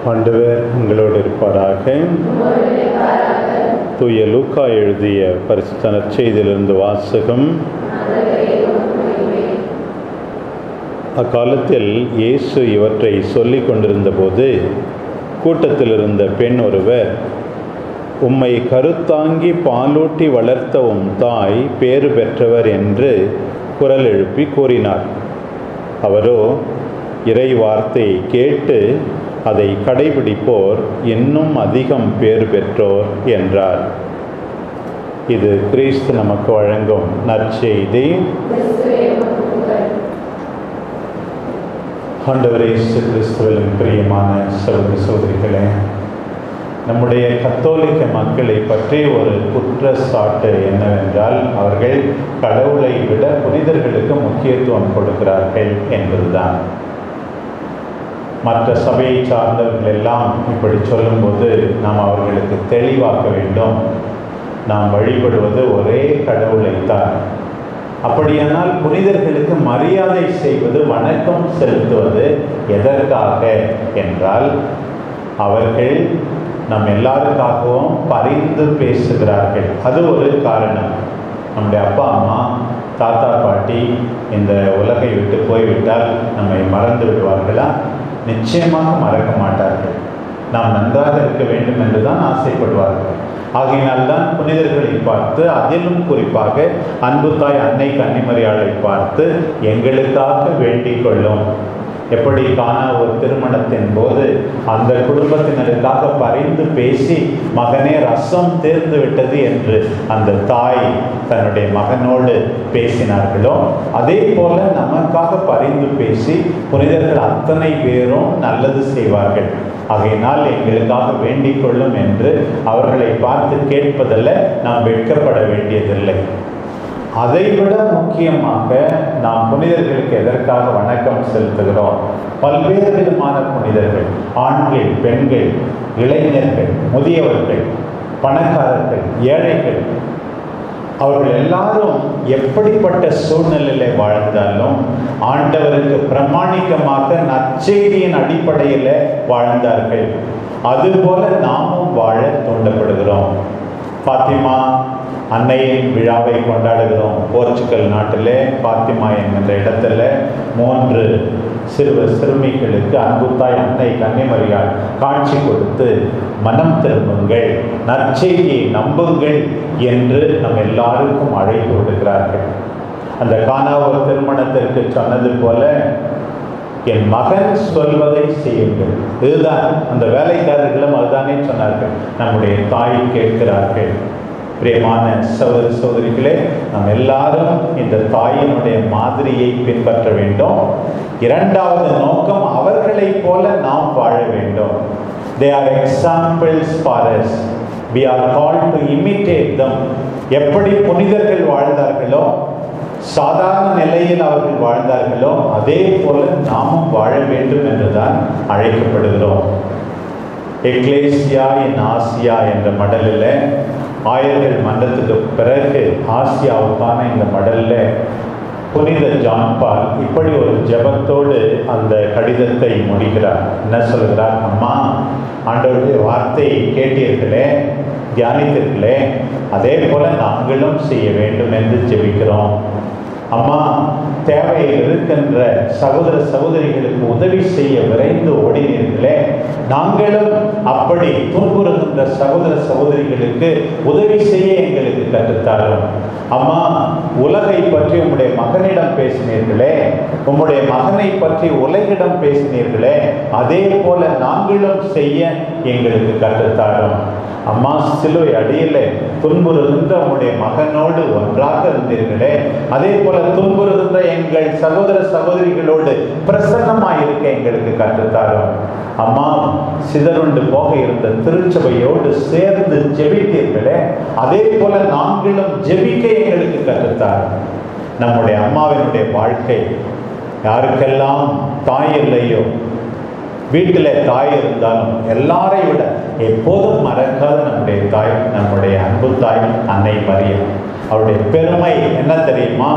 ஆண்டவர் உங்களோடு இருப்பாராக தூய லூக்கா எழுதிய பரிசுத்த நற்செய்தியிலிருந்து வாசகம் அக்காலத்தில் இயேசு இவற்றை சொல்லிக் கொண்டிருந்தபோது கூட்டத்தில் இருந்த பெண் ஒருவர் உம்மை கருத்தாங்கி பாலூட்டி வளர்த்த உம் தாய் பேறு பெற்றவர் என்று குரல் எழுப்பி கூறினார் அவரோ இறை வார்த்தையை கேட்டு அதை கடைபிடிப்போர் இன்னும் அதிகம் பேறு பெற்றோர் என்றார் இது கிறிஸ்து நமக்கு வழங்கும் நற்செய்தி ஆண்டவர் இயேசு கிறிஸ்துவிலும் பிரியமான சகோதர சகோதரிகளே நம்முடைய கத்தோலிக்க மக்களை பற்றி ஒரு குற்றச்சாட்டு என்னவென்றால் அவர்கள் கடவுளை விட புனிதர்களுக்கு முக்கியத்துவம் கொடுக்கிறார்கள் என்பதுதான் மற்ற சபையை சார்ந்தவர்கள் எல்லாம் இப்படி சொல்லும்போது நாம் அவர்களுக்கு தெளிவாக்க வேண்டும் நாம் வழிபடுவது ஒரே கடவுளை தான் அப்படியானால் புனிதர்களுக்கு மரியாதை செய்வது வணக்கம் செலுத்துவது எதற்காக என்றால் அவர்கள் நம் எல்லாருக்காகவும் பரிந்து பேசுகிறார்கள் அது ஒரு காரணம் நம்முடைய அப்பா அம்மா தாத்தா பாட்டி இந்த உலகை விட்டு போய்விட்டால் நம்மை மறந்து விடுவார்களா நிச்சயமாக மறக்க மாட்டார்கள் நாம் நன்றாக இருக்க வேண்டும் என்று தான் ஆசைப்படுவார்கள் ஆகையினால்தான் புனிதர்களை பார்த்து அதிலும் குறிப்பாக அன்பு தாய் அன்னை கன்னிமரியாளை பார்த்து எங்களுக்காக வேண்டிக் கொள்ளும் எப்படி காண ஒரு திருமணத்தின் போது அந்த குடும்பத்தினருக்காக பரிந்து பேசி மகனே ரசம் தேர்ந்து விட்டது என்று அந்த தாய் தன்னுடைய மகனோடு பேசினார்களோ அதே போல நமக்காக பரிந்து பேசி புனிதர்கள் அத்தனை பேரும் நல்லது செய்வார்கள் ஆகையினால் எங்களுக்காக வேண்டிக் கொள்ளும் என்று அவர்களை பார்த்து கேட்பதில் நாம் வெட்கப்பட வேண்டியதில்லை அதைவிட முக்கியமாக நாம் புனிதர்களுக்கு எதற்காக வணக்கம் செலுத்துகிறோம் பல்வேறு விதமான புனிதர்கள் ஆண்கள் பெண்கள் இளைஞர்கள் முதியவர்கள் பணக்காரர்கள் ஏழைகள் அவர்கள் எல்லாரும் எப்படிப்பட்ட சூழ்நிலையில வாழ்ந்தாலும் ஆண்டவருக்கு பிரமாணிக்கமாக நற்செய்தியின் அடிப்படையில் வாழ்ந்தார்கள் அதுபோல நாமும் வாழ தூண்டப்படுகிறோம் பாத்திமா அன்னையின் விழாவை கொண்டாடுகிறோம் போர்ச்சுகல் நாட்டிலே பாத்திமா என்கின்ற இடத்துல மூன்று சிறுவர் சிறுமிகளுக்கு அன்புத்தாய் அன்னை கன்னிமரியால் காட்சி கொடுத்து மனம் திரும்புங்கள் நற்செய்தியை நம்புங்கள் என்று நம் எல்லாருக்கும் அழைப்பு விடுகிறார்கள் அந்த காணாவூர் திருமணத்திற்கு சொன்னது போல என் மகன் சொல்வதை செய்யுங்கள் இதுதான் அந்த வேலைக்காரர்களும் அதுதானே சொன்னார்கள் நம்முடைய தாய் கேட்கிறார்கள் பிரியமான சகோதர சகோதரிகளே நாம் எல்லாரும் இந்த தாயினுடைய மாதிரியை பின்பற்ற வேண்டும் இரண்டாவது நோக்கம் அவர்களைப் போல நாம் வாழ வேண்டும் they are examples for us we are call to imitate them எப்படி புனிதர்கள் வாழ்ந்தார்களோ சாதாரண நிலையில் அவர்கள் வாழ்ந்தார்களோ அதே போல நாமும் வாழ வேண்டும் என்றுதான் அழைக்கப்படுகிறோம் எக்லேசியா இன் ஆசியா என்ற மடலில் ஆயர்கள் மன்றத்துக்கு பிறகு ஆசியாவுக்கான இந்த மடலில் புனித ஜான்பால் இப்படி ஒரு ஜபத்தோடு அந்த கடிதத்தை முடிக்கிறார் என்ன சொல்கிறார் அம்மா ஆண்டவருடைய வார்த்தையை கேட்டீர்களே தியானித்தீர்களே அதே போல நாங்களும் செய்ய வேண்டும் என்று ஜெபிக்கிறோம் அம்மா தேவையில் இருக்கின்ற சகோதர சகோதரிகளுக்கு உதவி செய்ய விரைந்து ஓடினீர்களே நாங்களும் அப்படி துன்புறுகின்ற சகோதர சகோதரிகளுக்கு உதவி செய்ய எங்களுக்கு கற்றுத்தாரும் அம்மா உலகை பற்றி உம்முடைய மகனிடம் பேசினீர்களே உம்முடைய மகனை பற்றி உலகிடம் பேசினீர்களே அதே போல நாங்களும் செய்ய எங்களுக்கு கற்றுத்தாரும் அம்மா சிலுவை அடியில துன்புறுகின்ற உம்முடைய மகனோடு ஒன்றாக இருந்தீர்களே அதே போல துன்புறுகின்ற எங்கள் சகோதர சகோதரிகளோடு பிரசன்னமாய் இருக்க எங்களுக்கு கற்றுத்தாரும் அம்மா சிதறுண்டு போக இருந்த திருச்சபையோடு சேர்ந்து ஜெபித்தீர்களே அதே போல நாங்களும் ஜெபிக்க எங்களுக்கு கற்றுத்தாரும் நம்முடைய அம்மாவினுடைய வாழ்க்கை யாருக்கெல்லாம் தாய் இல்லையோ வீட்டில் தாய் இருந்தாலும் எல்லாரை விட எப்போதும் மறக்காத நம்முடைய தாய் நம்முடைய அன்பு தாய் அன்னை மரியம் அவருடைய பெருமை என்ன தெரியுமா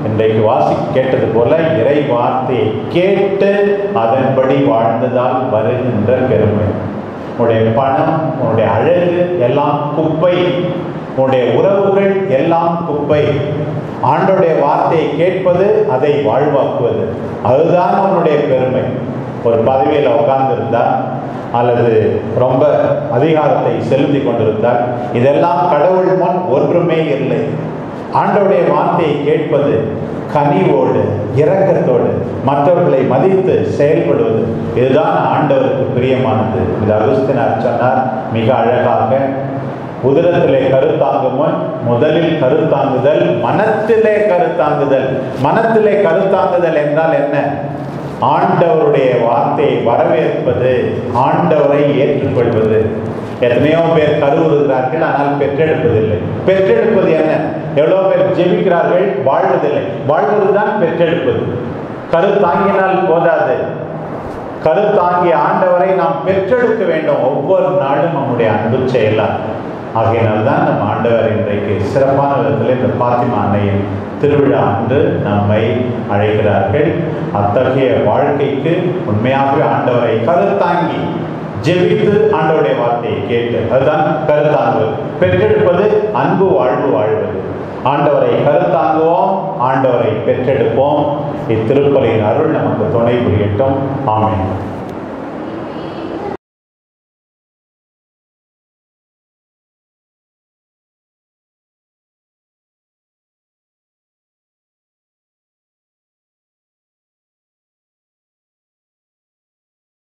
இன்றைக்கு வாசி கேட்டது போல இறை வார்த்தையை கேட்டு அதன்படி வாழ்ந்ததால் வருகின்ற பெருமை உன்னுடைய பணம் உன்னுடைய அழகு எல்லாம் குப்பை உன்னுடைய உறவுகள் எல்லாம் குப்பை ஆண்டோடைய வார்த்தையை கேட்பது அதை வாழ்வாக்குவது அதுதான் உன்னுடைய பெருமை ஒரு பதவியில் உட்கார்ந்திருந்தா அல்லது ரொம்ப அதிகாரத்தை செலுத்தி கொண்டிருந்தால் இதெல்லாம் கடவுள் முன் ஒன்றுமே இல்லை ஆண்டவருடைய வார்த்தையை கேட்பது கனிவோடு இரக்கத்தோடு மற்றவர்களை மதித்து செயல்படுவது இதுதான் ஆண்டவருக்கு பிரியமானது இது அகுஸ்தினார் சொன்னார் மிக அழகாக உதரத்திலே கருத்தாங்கும் முன் முதலில் கருத்தாங்குதல் மனத்திலே கருத்தாங்குதல் மனத்திலே கருத்தாங்குதல் என்றால் என்ன ஆண்டவருடைய வார்த்தையை வரவேற்பது ஆண்டவரை ஏற்றுக்கொள்வது எத்தனையோ பேர் கருவுறுகிறார்கள் ஆனால் பெற்றெடுப்பதில்லை பெற்றெடுப்பது என்ன எவ்வளோ பேர் ஜெபிக்கிறார்கள் வாழ்வதில்லை வாழ்வதுதான் பெற்றெடுப்பது கரு தாங்கினால் போதாது கருத்தாங்கிய ஆண்டவரை நாம் பெற்றெடுக்க வேண்டும் ஒவ்வொரு நாளும் நம்முடைய அன்பு செயலால் ஆகையினால் தான் நம் ஆண்டவர் இன்றைக்கு சிறப்பான விதத்தில் இந்த பாத்திமா அன்னையின் திருவிழா அன்று நம்மை அழைக்கிறார்கள் அத்தகைய வாழ்க்கைக்கு உண்மையாகவே ஆண்டவரை கருத்தாங்கி ஜெபித்து ஆண்டவருடைய வார்த்தையை கேட்டு அதுதான் கருத்தாங்கு பெற்றெடுப்பது அன்பு வாழ்வு வாழ்வது ஆண்டவரை கருத்தாங்குவோம் ஆண்டவரை பெற்றெடுப்போம் இத்திருப்பலின் அருள் நமக்கு துணை புரியட்டும் ஆமென்